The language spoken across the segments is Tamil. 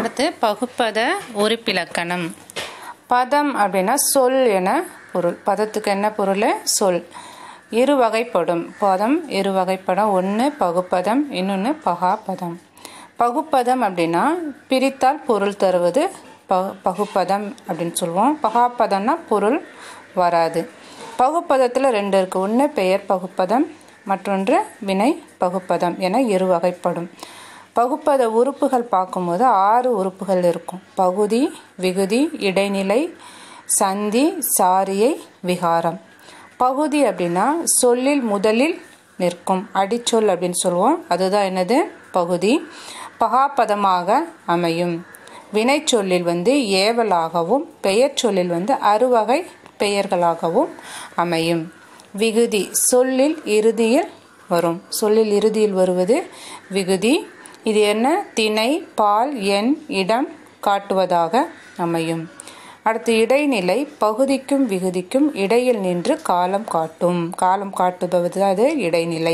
அடுத்து பகுப்பத உறுப்பிலக்கணம் பதம் அப்படின்னா சொல் என பொருள் பதத்துக்கு என்ன பொருள் சொல் இரு வகைப்படும் பதம் இரு வகைப்படம் ஒன்று பகுப்பதம் இன்னொன்று பகாபதம் பகுப்பதம் அப்படின்னா பிரித்தால் பொருள் தருவது ப பகுப்பதம் அப்படின்னு சொல்லுவோம் பகாப்பதம்னா பொருள் வராது பகுப்பதத்தில் ரெண்டு இருக்குது ஒன்று பெயர் பகுப்பதம் மற்றொன்று வினை பகுப்பதம் என இரு வகைப்படும் பகுப்பத உறுப்புகள் பார்க்கும்போது ஆறு உறுப்புகள் இருக்கும் பகுதி விகுதி இடைநிலை சந்தி சாரியை விகாரம் பகுதி அப்படின்னா சொல்லில் முதலில் நிற்கும் அடிச்சொல் அப்படின்னு சொல்லுவோம் அதுதான் என்னது பகுதி பகாப்பதமாக அமையும் வினைச்சொல்லில் வந்து ஏவலாகவும் பெயர் சொல்லில் வந்து அறுவகை பெயர்களாகவும் அமையும் விகுதி சொல்லில் இறுதியில் வரும் சொல்லில் இறுதியில் வருவது விகுதி இது என்ன திணை பால் எண் இடம் காட்டுவதாக அமையும் அடுத்து இடைநிலை பகுதிக்கும் விகுதிக்கும் இடையில் நின்று காலம் காட்டும் காலம் காட்டுபவது அது இடைநிலை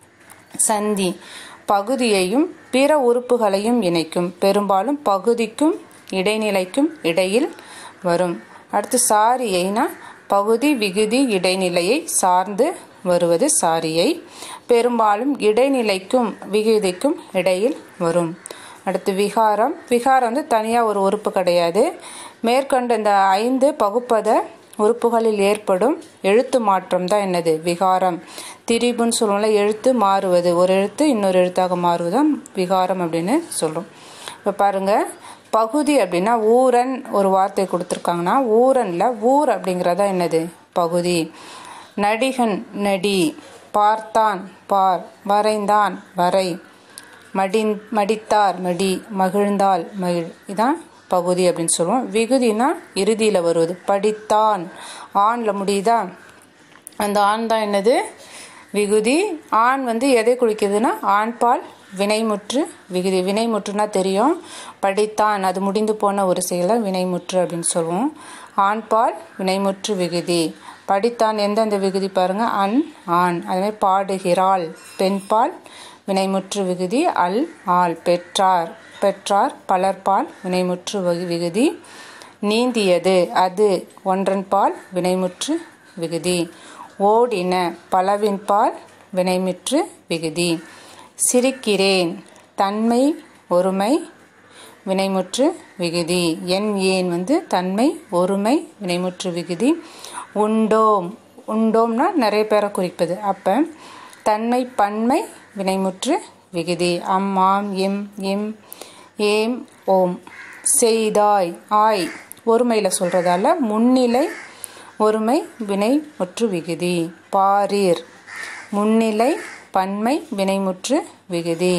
சந்தி பகுதியையும் பிற உறுப்புகளையும் இணைக்கும் பெரும்பாலும் பகுதிக்கும் இடைநிலைக்கும் இடையில் வரும் அடுத்து சாரியைனா பகுதி விகுதி இடைநிலையை சார்ந்து வருவது சாரியை பெரும்பாலும் இடைநிலைக்கும் விகுதிக்கும் இடையில் வரும் அடுத்து விகாரம் விகாரம் வந்து தனியாக ஒரு உறுப்பு கிடையாது மேற்கண்ட இந்த ஐந்து பகுப்பத உறுப்புகளில் ஏற்படும் எழுத்து மாற்றம் தான் என்னது விகாரம் திரிபுன்னு சொல்லுவோம்ல எழுத்து மாறுவது ஒரு எழுத்து இன்னொரு எழுத்தாக மாறுவதுதான் விகாரம் அப்படின்னு சொல்கிறோம் இப்போ பாருங்கள் பகுதி அப்படின்னா ஊரன் ஒரு வார்த்தை கொடுத்துருக்காங்கன்னா ஊரனில் ஊர் அப்படிங்கிறதா என்னது பகுதி நடிகன் நடி பார்த்தான் பார் வரைந்தான் வரை மடி மடித்தார் மடி மகிழ்ந்தால் மகிழ் இதான் பகுதி அப்படின்னு சொல்லுவோம் விகுதினா இறுதியில் வருவது படித்தான் ஆணில் முடியுதா அந்த ஆண் தான் என்னது விகுதி ஆண் வந்து எதை குறிக்குதுன்னா ஆண்பால் வினைமுற்று விகுதி வினைமுற்றுனா தெரியும் படித்தான் அது முடிந்து போன ஒரு செயலை வினைமுற்று அப்படின்னு சொல்லுவோம் ஆண்பால் வினைமுற்று விகுதி படித்தான் எந்தெந்த விகுதி பாருங்க அன் ஆண் அதுமாதிரி பாடுகிறாள் பெண்பால் வினைமுற்று விகுதி அல் ஆள் பெற்றார் பெற்றார் பலர்பால் வினைமுற்று விகுதி நீந்தியது அது ஒன்றன்பால் வினைமுற்று விகுதி ஓடின பலவின்பால் வினைமுற்று விகுதி சிரிக்கிறேன் தன்மை ஒருமை வினைமுற்று விகுதி என் ஏன் வந்து தன்மை ஒருமை வினைமுற்று விகுதி உண்டோம் உண்டோம்னா நிறைய பேரை குறிப்பது அப்போ தன்மை பன்மை வினைமுற்று விகுதி அம் ஆம் எம் எம் ஏம் ஓம் செய்தாய் ஆய் ஒருமையில் சொல்கிறதால முன்னிலை ஒருமை வினைமுற்று விகுதி பாரீர் முன்னிலை பன்மை வினைமுற்று விகுதி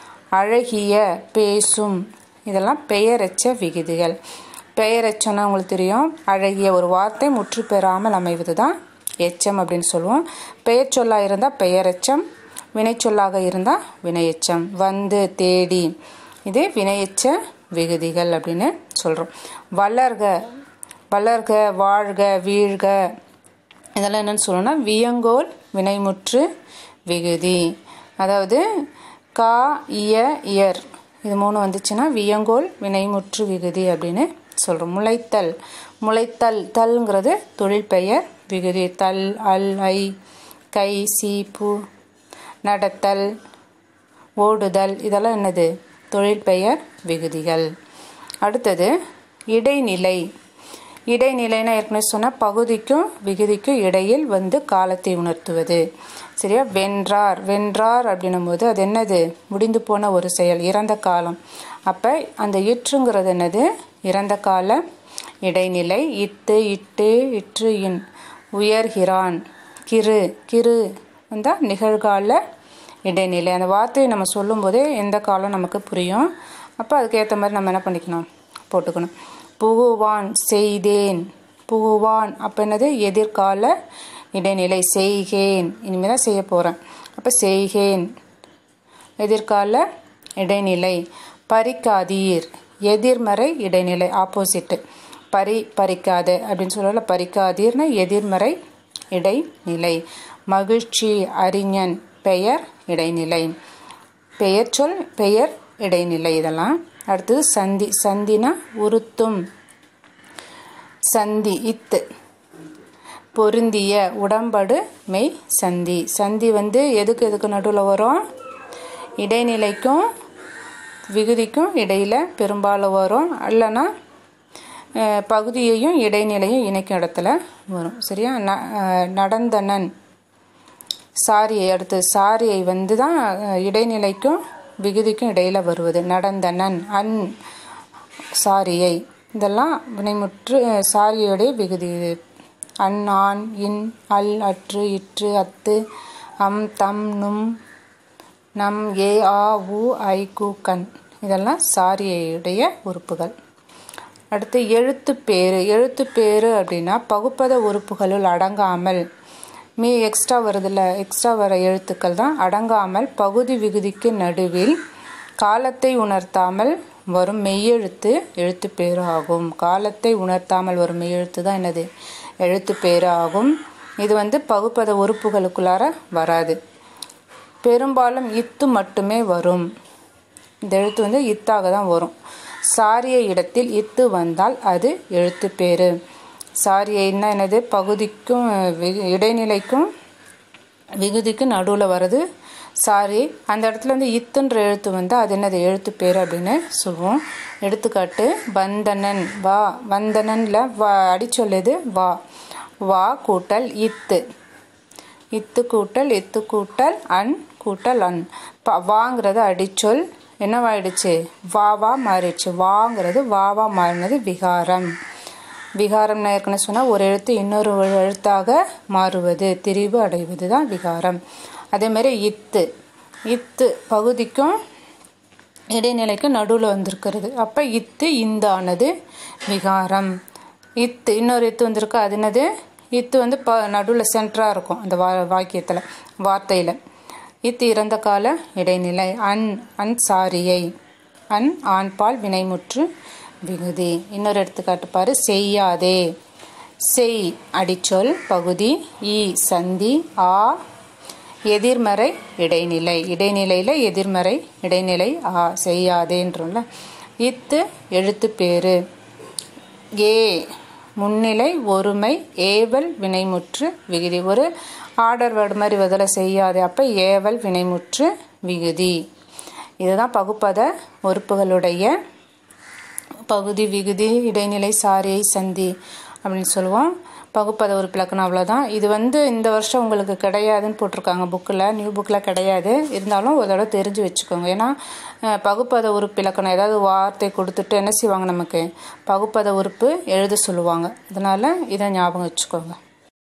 அழகிய பேசும் இதெல்லாம் பெயரச்ச விகுதிகள் பெயரெச்சம்னா உங்களுக்கு தெரியும் அழகிய ஒரு வார்த்தை முற்று பெறாமல் அமைவது தான் எச்சம் அப்படின்னு சொல்லுவோம் பெயர் சொல்லாக இருந்தால் பெயரெச்சம் வினைச்சொல்லாக இருந்தால் வினையெச்சம் வந்து தேடி இது வினையெச்ச விகுதிகள் அப்படின்னு சொல்கிறோம் வளர்க வளர்க வாழ்க வீழ்க இதெல்லாம் என்னென்னு சொல்லணும்னா வியங்கோல் வினைமுற்று விகுதி அதாவது கா இய இயர் இது மூணு வந்துச்சுன்னா வியங்கோல் வினைமுற்று விகுதி அப்படின்னு சொல்கிறோம் முளைத்தல் முளைத்தல் தல்ங்கிறது தொழில் பெயர் விகுதி தல் அல் ஐ கை சி பூ நடத்தல் ஓடுதல் இதெல்லாம் என்னது தொழில் பெயர் விகுதிகள் அடுத்தது இடைநிலை இடைநிலைனா ஏற்கனவே சொன்னால் பகுதிக்கும் விகுதிக்கும் இடையில் வந்து காலத்தை உணர்த்துவது சரியா வென்றார் வென்றார் அப்படின்னும் போது அது என்னது முடிந்து போன ஒரு செயல் இறந்த காலம் அப்போ அந்த இற்றுங்கிறது என்னது இறந்த கால இடைநிலை இட்டு இட்டு இற்று இன் உயர்கிறான் கிரு கிரு வந்தால் நிகழ்கால இடைநிலை அந்த வார்த்தையை நம்ம சொல்லும்போதே எந்த காலம் நமக்கு புரியும் அப்போ அதுக்கேற்ற மாதிரி நம்ம என்ன பண்ணிக்கணும் போட்டுக்கணும் புகுவான் செய்தேன் புகுவான் அப்போ என்னது எதிர்கால இடைநிலை செய்கேன் இனிமேல் தான் செய்ய போகிறேன் அப்போ செய்கேன் எதிர்கால இடைநிலை பறிக்காதீர் எதிர்மறை இடைநிலை ஆப்போசிட்டு பறி பறிக்காத அப்படின்னு சொல்லல பறிக்காதீர்னா எதிர்மறை இடைநிலை மகிழ்ச்சி அறிஞன் பெயர் இடைநிலை பெயர் சொல் பெயர் இடைநிலை இதெல்லாம் அடுத்தது சந்தி சந்தினா உருத்தும் சந்தி இத்து பொருந்திய உடம்படு மெய் சந்தி சந்தி வந்து எதுக்கு எதுக்கு நடுவில் வரும் இடைநிலைக்கும் விகுதிக்கும் இடையில் பெரும்பாலும் வரும் இல்லைன்னா அஹ், பகுதியையும் இடைநிலையும் இணைக்கும் இடத்துல வரும் சரியா ந அஹ், நடந்தனன் சாரியை அடுத்து சாரியை வந்து தான் அஹ், இடைநிலைக்கும் விகுதிக்கும் இடையில் வருவது நடந்தனன் அன் சாரியை இதெல்லாம் வினைமுற்று அஹ், சாரியுடைய விகுதி இது அன் ஆண் இன் அல் அற்று இற்று அத்து அம் தம் நும் நம் ஏ ஆ உ ஐ கு கண் இதெல்லாம் சாரியுடைய உறுப்புகள் அடுத்து எழுத்துப்பேறு எழுத்துப்பேறு அப்படின்னா பகுப்பத உறுப்புகளுள் அடங்காமல் மீ எக்ஸ்ட்ரா வருதுல்ல எக்ஸ்ட்ரா வர எழுத்துக்கள் தான் அடங்காமல் பகுதி விகுதிக்கு நடுவில் காலத்தை உணர்த்தாமல் வரும் மெய்யெழுத்து எழுத்துப்பேறு ஆகும் காலத்தை உணர்த்தாமல் வரும் மெய்யெழுத்து தான் என்னது எழுத்துப்பேறு ஆகும் இது வந்து பகுப்பத உறுப்புகளுக்குள்ளார வராது பெரும்பாலும் இத்து மட்டுமே வரும் இந்த எழுத்து வந்து இத்தாக தான் வரும் சாரிய இடத்தில் இத்து வந்தால் அது எழுத்து பேரு சாரியைன்னா என்னது பகுதிக்கும் வி- இடைநிலைக்கும் விகுதிக்கும் நடுவில் வர்றது சாரி அந்த இடத்துல வந்து இத்துன்ற எழுத்து வந்து அது என்னது எழுத்து பேர் அப்படின்னு சொல்லுவோம் எடுத்துக்காட்டு வந்தனன் வா வந்தனன்ல வா அடிச்சொல்லுது வா வா கூட்டல் இத்து இத்து கூட்டல் இத்து கூட்டல் அன் கூட்டல் அன் ப வாங்கிறது அடிச்சொல் என்னவாயிடுச்சு வாவா மாறிடுச்சு வாங்கிறது வாவா மாறினது விகாரம் விகாரம் நான் ஏற்கனவே சொன்னால் ஒரு எழுத்து இன்னொரு ஒரு எழுத்தாக மாறுவது திரிவு அடைவது தான் விகாரம் அதே மாதிரி இத்து இத்து பகுதிக்கும் இடைநிலைக்கு நடுவில் வந்திருக்கிறது அப்போ இத்து இந்தானது விகாரம் இத்து இன்னொரு இத்து வந்திருக்கு அது என்னது இத்து வந்து ப நடுவில் சென்டராக இருக்கும் அந்த வா வாக்கியத்தில் வார்த்தையில் இத்து இறந்த கால இடைநிலை அன் அன் சாரியை அன் ஆண்பால் வினைமுற்று விகுதி இன்னொரு எடுத்துக்காட்டு பாரு செய்யாதே செய் அடிச்சொல் பகுதி இ சந்தி ஆ எதிர்மறை இடைநிலை இடைநிலையில் எதிர்மறை இடைநிலை ஆ செய்யாதேன்றோம்ல இத்து எழுத்து பேரு ஏ முன்னிலை ஒருமை ஏவல் வினைமுற்று விகுதி ஒரு ஆர்டர் வேர்டு மாதிரி பதில செய்யாதே அப்போ ஏவல் வினைமுற்று விகுதி இதுதான் பகுப்பத உறுப்புகளுடைய பகுதி விகுதி இடைநிலை சாரியை சந்தி அப்படின்னு சொல்லுவோம் பகுப்பத ஒரு இலக்கணம் அவ்வளோதான் இது வந்து இந்த வருஷம் உங்களுக்கு கிடையாதுன்னு போட்டிருக்காங்க புக்கில் நியூ புக்கில் கிடையாது இருந்தாலும் ஒரு தடவை தெரிஞ்சு வச்சுக்கோங்க ஏன்னா அஹ், பகுப்பத உறுப்பு இலக்கணம் ஏதாவது வார்த்தை கொடுத்துட்டு என்ன செய்வாங்க நமக்கு பகுப்பத உறுப்பு எழுத சொல்லுவாங்க அதனால் இதை ஞாபகம் வச்சுக்கோங்க